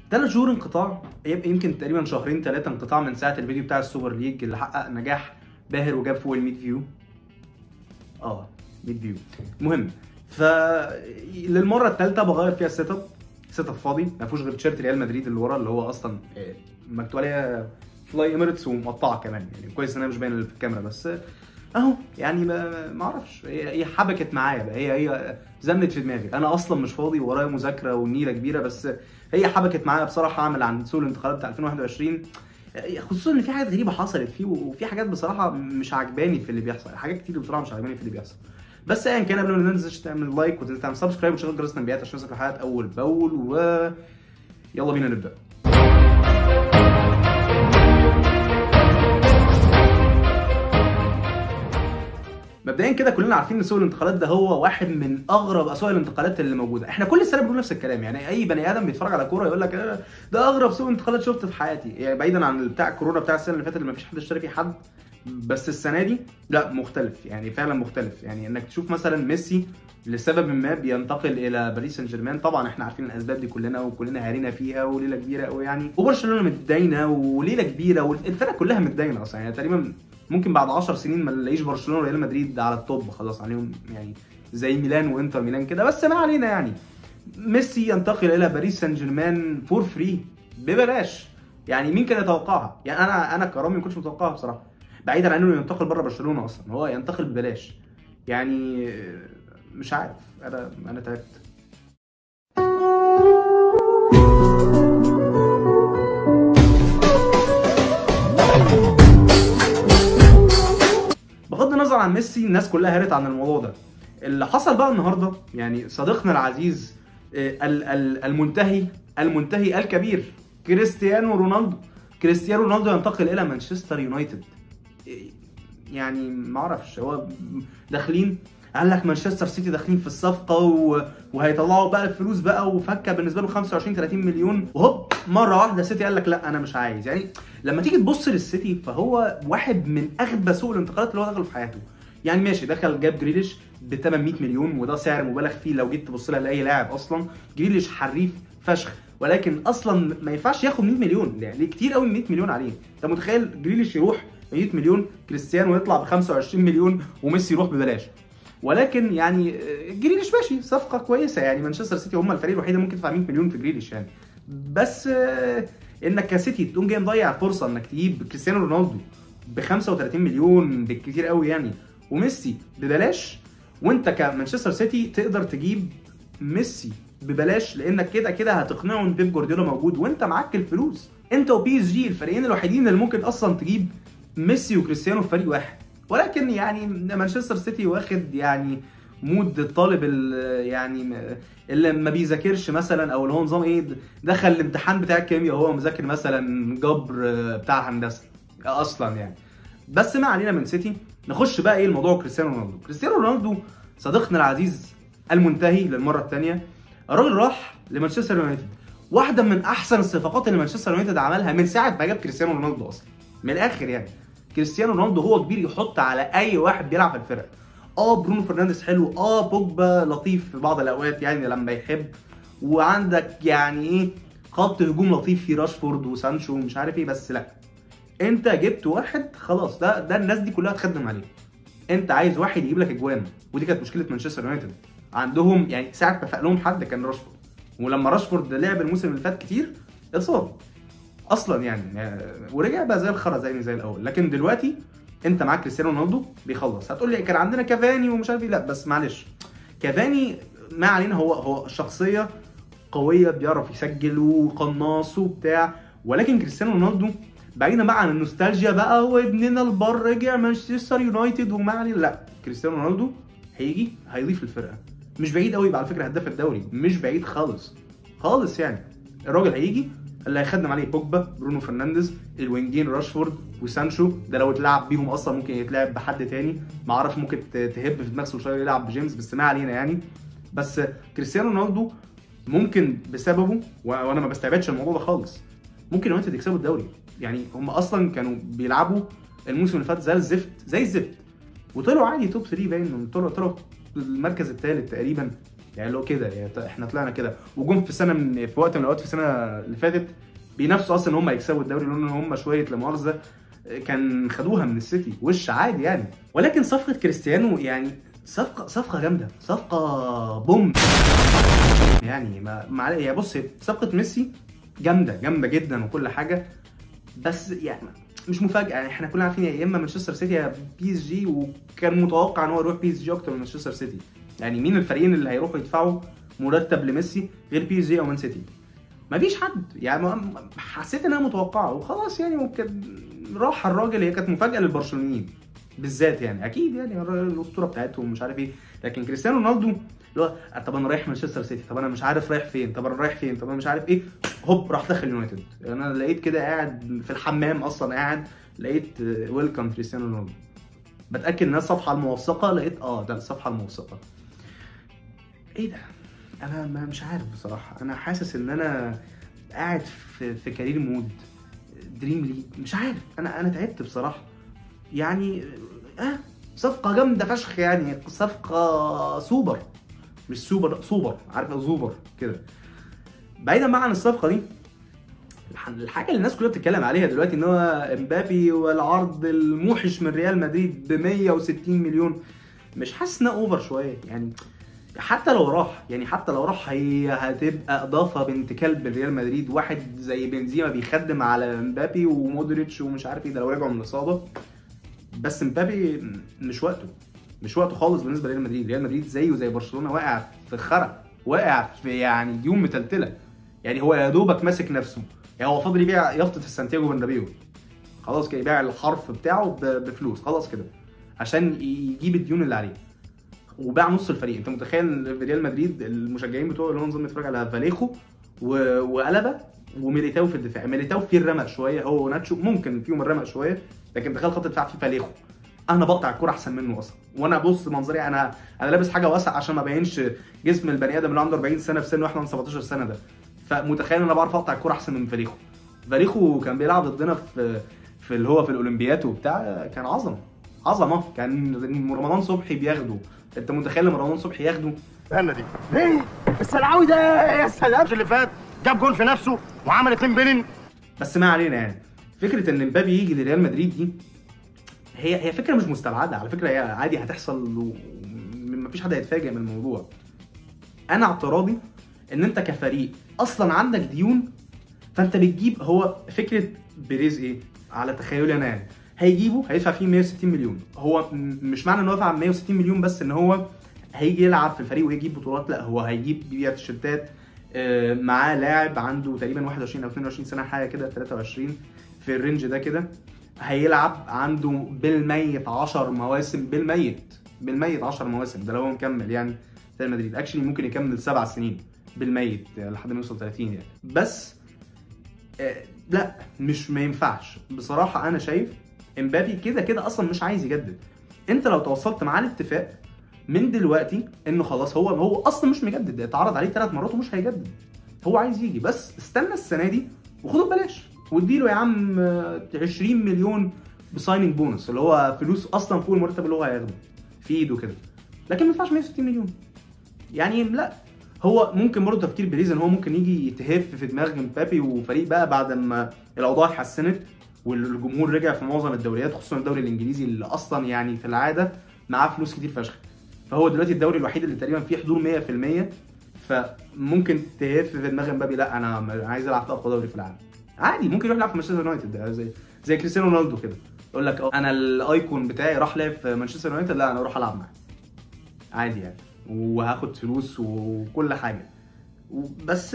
ثلاث شهور انقطاع يمكن تقريبا شهرين ثلاثه انقطاع من ساعه الفيديو بتاع السوبر ليج اللي حقق نجاح باهر وجاب فوق ال 100 فيو اه 100 فيو المهم ف للمره الثالثه بغير فيها السيت اب سيت اب فاضي ما فيهوش غير تيشيرت ريال مدريد اللي ورا اللي هو اصلا آه، مكتوب عليها فلاي اميريتس ومقطعه كمان يعني كويس ان انا مش باين في الكاميرا بس آه، اهو يعني ما ما اعرفش هي هي حبكت معايا بقى هي هي زنت في دماغي انا اصلا مش فاضي ورايا مذاكره ونيله كبيره بس هي حبكت معايا بصراحه اعمل عن سوق الانتقالات بتاع 2021 خصوصا ان في حاجات غريبه حصلت فيه وفي حاجات بصراحه مش عجباني في اللي بيحصل حاجات كتير بصراحه مش عجباني في اللي بيحصل بس ايا كان قبل ما ننزل تعمل لايك وتنزل تعمل سبسكرايب وتشغل جرس التنبيهات عشان يوصلك الحلقات اول باول و يلا بينا نبدا مبدئيا كده كلنا عارفين ان سوق الانتقالات ده هو واحد من اغرب اسواق الانتقالات اللي موجوده احنا كل سنه بنقول نفس الكلام يعني اي بني ادم بيتفرج على كوره يقول لك آه، ده اغرب سوق انتقالات شفته في حياتي يعني بعيدا عن بتاع الكورونا بتاع السنه اللي فاتت اللي مفيش حد اشترى فيه حد بس السنه دي لا مختلف يعني فعلا مختلف يعني انك تشوف مثلا ميسي لسبب ما بينتقل الى باريس سان جيرمان طبعا احنا عارفين الاسباب دي كلنا وكلنا هارينا فيها وليله كبيره قوي يعني وبرشلونه متداينه وليله كبيره والفرق كلها متداينه اصلا يعني تقريبا ممكن بعد 10 سنين ما نلاقيش برشلونه وريال مدريد على التوب خلاص عليهم يعني زي ميلان وانتر ميلان كده بس ما علينا يعني ميسي ينتقل الى باريس سان جيرمان فور فري ببلاش يعني مين كان يتوقعها يعني انا انا كرامي ما كنتش متوقعها بصراحه بعيدا عن انه ينتقل بره برشلونه اصلا هو ينتقل ببلاش يعني مش عارف انا انا تعبت بغض النظر عن ميسي الناس كلها هرت عن الموضوع ده اللي حصل بقى النهارده يعني صديقنا العزيز آه، ال- ال- المنتهي المنتهي الكبير كريستيانو رونالدو كريستيانو رونالدو ينتقل الى مانشستر يونايتد إيه، يعني ما اعرفش هو داخلين قال لك مانشستر سيتي داخلين في الصفقه و... وهيطلعوا بقى الفلوس بقى وفكه بالنسبه له 25 30 مليون وهوب مره واحده سيتي قال لك لا انا مش عايز يعني لما تيجي تبص للسيتي فهو واحد من اغبى سوق الانتقالات اللي هو دخل في حياته يعني ماشي دخل جاب جريليش ب 800 مليون وده سعر مبالغ فيه لو جيت تبص لها لاي لاعب اصلا جريليش حريف فشخ ولكن اصلا ما ينفعش ياخد 100 مليون يعني كتير قوي 100 مليون عليه انت متخيل جريليش يروح 100 مليون كريستيانو يطلع ب 25 مليون وميسي يروح ببلاش ولكن يعني آه، جريليش ماشي صفقه كويسه يعني مانشستر سيتي هم الفريق الوحيد اللي ممكن تدفع 100 مليون في جريليش يعني بس آه، انك كسيتي تقوم جاي مضيع فرصه انك تجيب كريستيانو رونالدو ب 35 مليون بالكتير قوي يعني وميسي ببلاش وانت كمانشستر سيتي تقدر تجيب ميسي ببلاش لانك كده كده هتقنعه ان بيب جوارديولا موجود وانت معاك الفلوس انت وبي اس جي الفريقين الوحيدين اللي ممكن اصلا تجيب ميسي وكريستيانو في فريق واحد ولكن يعني مانشستر سيتي واخد يعني مود الطالب ال- يعني م- اللي ما بيذاكرش مثلا او اللي هو نظام ايه دخل الامتحان بتاع الكيمياء وهو مذاكر مثلا جبر آه، بتاع هندسه اصلا يعني بس ما علينا من سيتي نخش بقى ايه الموضوع كريستيانو رونالدو كريستيانو رونالدو صديقنا العزيز المنتهي للمره الثانيه الراجل راح لمانشستر يونايتد واحده من احسن الصفقات اللي مانشستر يونايتد عملها من ساعه ما جاب كريستيانو رونالدو اصلا من الاخر يعني كريستيانو رونالدو هو كبير يحط على اي واحد بيلعب في الفرقه اه برونو فرنانديز حلو اه بوجبا لطيف في بعض الاوقات يعني لما يحب وعندك يعني ايه خط هجوم لطيف في راشفورد وسانشو ومش عارف ايه بس لا انت جبت واحد خلاص ده ده الناس دي كلها تخدم عليه انت عايز واحد يجيب لك اجوان ودي كانت مشكله مانشستر يونايتد عندهم يعني ساعه ما فاق لهم حد كان راشفورد ولما راشفورد لعب الموسم اللي فات كتير اتصاب اصلا يعني آه، ورجع بقى زي الخرا زي زي الاول لكن دلوقتي انت معاك كريستيانو رونالدو بيخلص هتقول لي كان عندنا كافاني ومش عارف ايه لا بس معلش كافاني ما علينا هو هو شخصيه قويه بيعرف يسجل وقناص وبتاع ولكن كريستيانو رونالدو بعيدا بقى عن النوستالجيا بقى وابننا البر رجع مانشستر يونايتد وما علينا لا كريستيانو رونالدو هيجي هيضيف للفرقه مش بعيد قوي يبقى على فكره هداف الدوري مش بعيد خالص خالص يعني الراجل هيجي اللي هيخدم عليه بوجبا برونو فرنانديز الوينجين راشفورد وسانشو ده لو اتلعب بيهم اصلا ممكن يتلعب بحد تاني ما اعرفش ممكن ت- تهب في دماغ سولشاير يلعب بجيمس بس ما علينا يعني بس كريستيانو رونالدو ممكن بسببه و- وانا ما بستبعدش الموضوع ده خالص ممكن يونايتد يكسبوا الدوري يعني هم اصلا كانوا بيلعبوا الموسم اللي فات زي الزفت زي الزفت وطلعوا عادي توب 3 باين طلعوا طلعوا المركز الثالث تقريبا يعني اللي هو كده يعني احنا طلعنا كده وجم في سنه من في وقت من الاوقات في السنه اللي فاتت بينافسوا اصلا ان هم يكسبوا الدوري لان هم شويه لا مؤاخذه كان خدوها من السيتي وش عادي يعني ولكن صفقه كريستيانو يعني صفقه صفقه جامده صفقه بوم يعني ما مع يعني بص صفقه ميسي جامده جامده جدا وكل حاجه بس يعني مش مفاجاه يعني احنا كلنا عارفين يا اما مانشستر سيتي يا بي اس جي وكان متوقع ان هو يروح بي اس جي اكتر من مانشستر سيتي يعني مين الفريقين اللي هيروحوا يدفعوا مرتب لميسي غير بي اس جي او مان سيتي مفيش حد يعني حسيت انها متوقعه وخلاص يعني ممكن راح الراجل هي كانت مفاجاه للبرشلونيين بالذات يعني اكيد يعني الاسطوره بتاعتهم مش عارف ايه لكن كريستيانو رونالدو اللي هو طب انا رايح مانشستر سيتي طب انا مش عارف رايح فين طب انا رايح فين طب انا مش عارف ايه هوب راح داخل يونايتد انا لقيت كده قاعد في الحمام اصلا قاعد لقيت ويلكم كريستيانو رونالدو بتاكد ان الصفحه الموثقه لقيت اه ده الصفحه الموثقه ايه ده انا ما مش عارف بصراحه انا حاسس ان انا قاعد في في كارير مود دريم ليج مش عارف انا انا تعبت بصراحه يعني اه صفقه جامده فشخ يعني صفقه سوبر مش سوبر سوبر عارف زوبر كده بعيدا بقى عن الصفقه دي الحاجه اللي الناس كلها بتتكلم عليها دلوقتي ان هو امبابي والعرض الموحش من ريال مدريد ب 160 مليون مش حاسس انها اوفر شويه يعني حتى لو راح يعني حتى لو راح هي هتبقى اضافه بنت كلب ريال مدريد واحد زي بنزيما بيخدم على مبابي ومودريتش ومش عارف ايه ده لو رجعوا من الاصابه بس مبابي مش وقته مش وقته خالص بالنسبه لريال مدريد ريال مدريد زيه زي برشلونه واقع في خرا واقع في يعني ديون متلتله يعني هو يا دوبك ماسك نفسه يعني هو فاضل يبيع يافطه السانتياغو برنابيو خلاص كده يبيع الحرف بتاعه بفلوس خلاص كده عشان يجيب الديون اللي عليه وباع نص الفريق انت متخيل ريال مدريد المشجعين بتوعه اللي هو نظام يتفرج على فاليخو و... وقلبه وميليتاو في الدفاع ميليتاو فيه الرمق شويه هو وناتشو ممكن فيهم الرمق شويه لكن تخيل خط الدفاع فيه فاليخو انا بقطع الكوره احسن منه اصلا وانا بص منظري انا انا لابس حاجه واسعه عشان ما بينش جسم البني ادم اللي عنده 40 سنه في سن واحد من 17 سنه ده فمتخيل ان انا بعرف اقطع الكوره احسن من فاليخو فاليخو كان بيلعب ضدنا في في اللي هو في الاولمبيات وبتاع كان عظمه عظمه كان رمضان صبحي بياخده انت متخيل لما رمضان صبحي ياخده انا دي ايه السلعوي ده يا سلام اللي فات جاب جول في نفسه وعمل اتنين بيلين بس ما علينا يعني فكره ان مبابي يجي لريال مدريد دي هي هي فكره مش مستبعده على فكره هي عادي هتحصل ومفيش حد هيتفاجئ من الموضوع انا اعتراضي ان انت كفريق اصلا عندك ديون فانت بتجيب هو فكره بيريز ايه على تخيلي انا يعني هيجيبه هيدفع فيه 160 مليون هو مش معنى ان هو دفع 160 مليون بس ان هو هيجي يلعب في الفريق ويجيب بطولات لا هو هيجيب بيبيع تيشيرتات معاه لاعب عنده تقريبا 21 او 22 سنه حاجه كده 23 في الرينج ده كده هيلعب عنده بالميت 10 مواسم بالميت بالميت 10 مواسم ده لو هو مكمل يعني ريال مدريد اكشلي ممكن يكمل سبع سنين بالميت لحد ما يوصل 30 يعني بس آه لا مش ما ينفعش بصراحه انا شايف امبابي كده كده اصلا مش عايز يجدد انت لو توصلت معاه الاتفاق من دلوقتي انه خلاص هو هو اصلا مش مجدد اتعرض عليه ثلاث مرات ومش هيجدد هو عايز يجي بس استنى السنه دي وخده ببلاش واديله يا عم 20 مليون بسايننج بونص اللي هو فلوس اصلا فوق المرتب اللي هو هياخده في ايده كده لكن ما ينفعش 160 مليون يعني لا هو ممكن برضه تفكير بيريز ان هو ممكن يجي يتهف في دماغ مبابي وفريق بقى بعد ما الاوضاع اتحسنت والجمهور رجع في معظم الدوريات خصوصا الدوري الانجليزي اللي اصلا يعني في العاده معاه فلوس كتير فشخ فهو دلوقتي الدوري الوحيد اللي تقريبا فيه حضور 100% فممكن تهف في دماغ مبابي لا انا عايز العب في اقوى دوري في العالم عادي ممكن يروح يلعب في مانشستر يونايتد زي زي كريستيانو رونالدو كده يقول لك انا الايكون بتاعي راح لعب في مانشستر يونايتد لا انا اروح العب معاه عادي يعني وهاخد فلوس وكل حاجه بس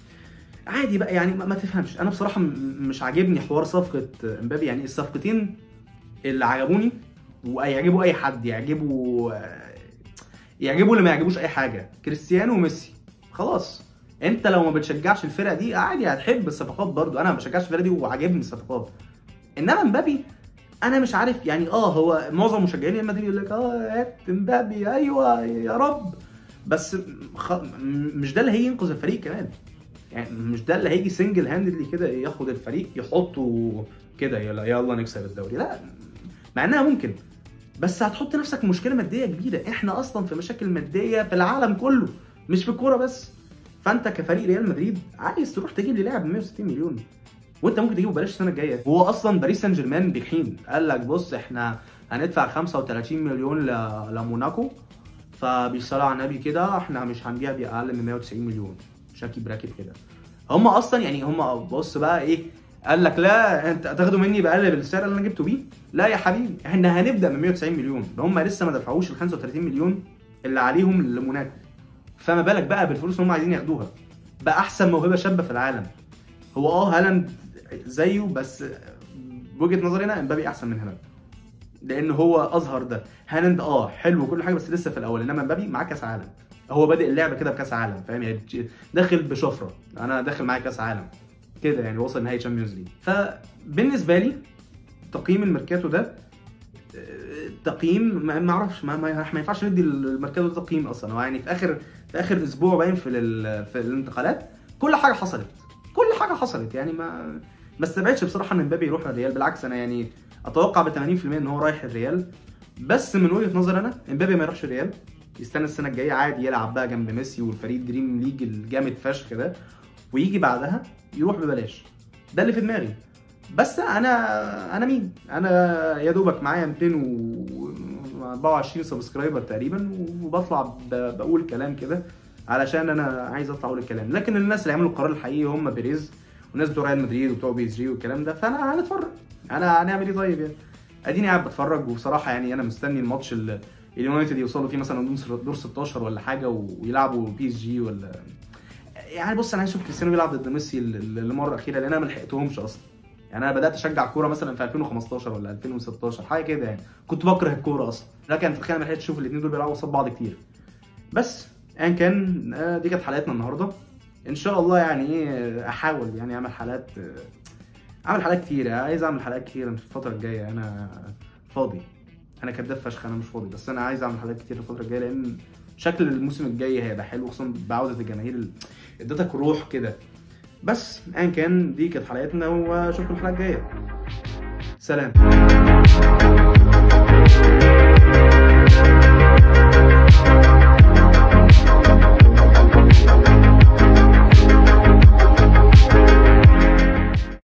عادي بقى يعني ما تفهمش انا بصراحه مش عاجبني حوار صفقه امبابي يعني الصفقتين اللي عجبوني ويعجبوا اي حد يعجبوا يعجبوا اللي ما يعجبوش اي حاجه كريستيانو وميسي خلاص انت لو ما بتشجعش الفرقه دي عادي هتحب الصفقات برضو انا ما بشجعش الفرقه دي وعاجبني الصفقات انما مبابي انا مش عارف يعني اه هو معظم مشجعين ريال مدريد يقول لك اه هات مبابي ايوه يا رب بس خ... مش ده اللي هيجي ينقذ الفريق كمان يعني مش ده اللي هيجي سنجل هاندلي كده ياخد الفريق يحطه كده يلا يلا نكسب الدوري لا مع انها ممكن بس هتحط نفسك في مشكله ماديه كبيره احنا اصلا في مشاكل ماديه في العالم كله مش في الكوره بس فانت كفريق ريال مدريد عايز تروح تجيب لي لاعب ب 160 مليون وانت ممكن تجيبه ببلاش السنه الجايه هو اصلا باريس سان جيرمان بيحين قال لك بص احنا هندفع 35 مليون ل- لموناكو فبيصلوا على النبي كده احنا مش هنبيع باقل من 190 مليون شاكي براكت كده هم اصلا يعني هم بص بقى ايه قال لك لا انت هتاخده مني باقل بالسعر اللي انا جبته بيه لا يا حبيبي احنا هنبدا من 190 مليون ده هم لسه ما دفعوش ال 35 مليون اللي عليهم لموناكو فما بالك بقى بالفلوس اللي هم عايزين ياخدوها باحسن موهبه شابه في العالم هو اه هالاند زيه بس بوجهه نظري انا امبابي احسن من هالاند لان هو اظهر ده هالاند اه حلو وكل حاجه بس لسه في الاول انما امبابي معاه كاس عالم هو بادئ اللعبه كده بكاس عالم فاهم يعني داخل بشفره انا داخل معايا كاس عالم كده يعني وصل نهائي تشامبيونز ليج فبالنسبه لي تقييم الميركاتو ده آه، تقييم ما ما اعرفش ما, ما, ما ينفعش ندي الميركاتو ده تقييم اصلا هو يعني في اخر في اخر اسبوع باين في ال- في الانتقالات كل حاجه حصلت كل حاجه حصلت يعني ما ما استبعدش بصراحه ان مبابي يروح الريال بالعكس انا يعني اتوقع ب 80% ان هو رايح الريال بس من وجهه نظري انا مبابي ما يروحش الريال يستنى السنه الجايه عادي يلعب بقى جنب ميسي والفريق دريم ليج الجامد فشخ ده ويجي بعدها يروح ببلاش ده اللي في دماغي بس انا انا مين انا يا دوبك معايا 224 سبسكرايبر تقريبا وبطلع ب- بقول كلام كده علشان انا عايز اطلع اقول الكلام لكن الناس اللي عملوا القرار الحقيقي هم بيريز والناس بتوع ريال مدريد وبتوع بي اس جي والكلام ده فانا هنتفرج انا هنعمل ايه طيب يعني اديني قاعد بتفرج وبصراحه يعني انا مستني الماتش اللي اليونايتد يوصلوا فيه مثلا دور- دور 16 ولا حاجه ويلعبوا بي اس جي ولا يعني بص انا عايز اشوف كريستيانو بيلعب ضد ميسي ال- ال- المره الاخيره لان انا ما لحقتهمش اصلا يعني انا بدات اشجع كوره مثلا في 2015 ولا 2016 حاجه كده يعني كنت بكره الكوره اصلا لكن تخيل ما لحقتش اشوف الاثنين دول بيلعبوا قصاد بعض كتير بس ايا كان آه، دي كانت حلقتنا النهارده ان شاء الله يعني ايه احاول يعني اعمل حلقات آه، اعمل حلقات كتير عايز اعمل حلقات كتير في الفتره الجايه انا فاضي انا كداب فشخ انا مش فاضي بس انا عايز اعمل حلقات كتير الفتره الجايه لان شكل الموسم الجاي هيبقى حلو خصوصا بعوده الجماهير ال- ادتك روح كده بس ايا كان دي كانت حلقتنا واشوفكم الحلقه الجايه سلام